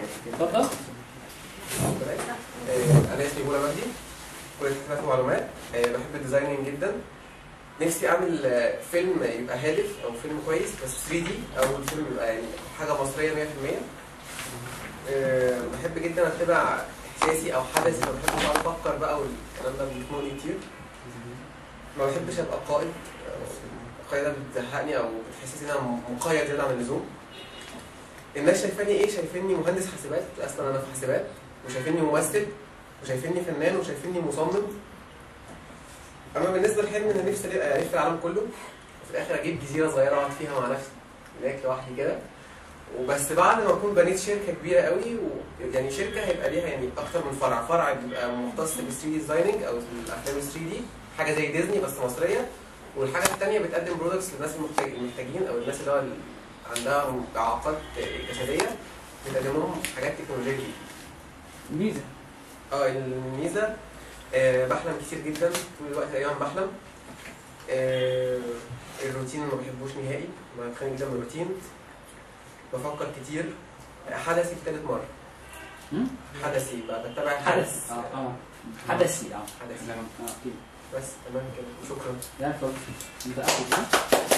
اتفضل آه، انا اسمي بولا مجدي كليه حسابات ومعلومات آه، بحب الديزايننج جدا نفسي اعمل آه، فيلم يبقى هادف او فيلم كويس بس 3 دي او الفيلم يبقى يعني حاجه مصريه 100% آه، بحب جدا اتبع احساسي او حدثي ما بحبش اقعد افكر بقى والكلام ده بيخنقني كتير ما بحبش ابقى قائد آه، القيادة بتزهقني او بتحسسني ان انا مقيد زياده عن اللزوم الناس شايفاني ايه شايفيني مهندس حاسبات اصلا انا في حاسبات وشايفيني ممثل وشايفيني فنان وشايفيني مصمم اما بالنسبه لحلمي انا نفسي الف العالم كله وفي الاخر اجيب جزيره صغيره اقعد فيها مع نفسي هناك لوحدي كده وبس بعد ما اكون بنيت شركه كبيره قوي و... يعني شركه هيبقى ليها يعني اكتر من فرع فرع بيبقى مختص بال 3 دي ديزايننج او الافلام ال 3 دي حاجه زي ديزني بس مصريه والحاجه الثانيه بتقدم برودكتس للناس المحتاج- المحتاجين او الناس اللي هو ال- عندها اعاقات جسديه بتقدم لهم حاجات تكنولوجيه جديده ميزه اه الميزه آه بحلم كتير جدا طول الوقت تقريبا بحلم آه الروتين ما بحبوش نهائي بتخانق جدا من الروتين بفكر كتير آه، حدثي لتالت مرة مم؟ حدثي بقى بتابع حدث اه اه حدثي اه حدثي اه كده بس تمام كده شكرا لا اتفضل انت اخد ده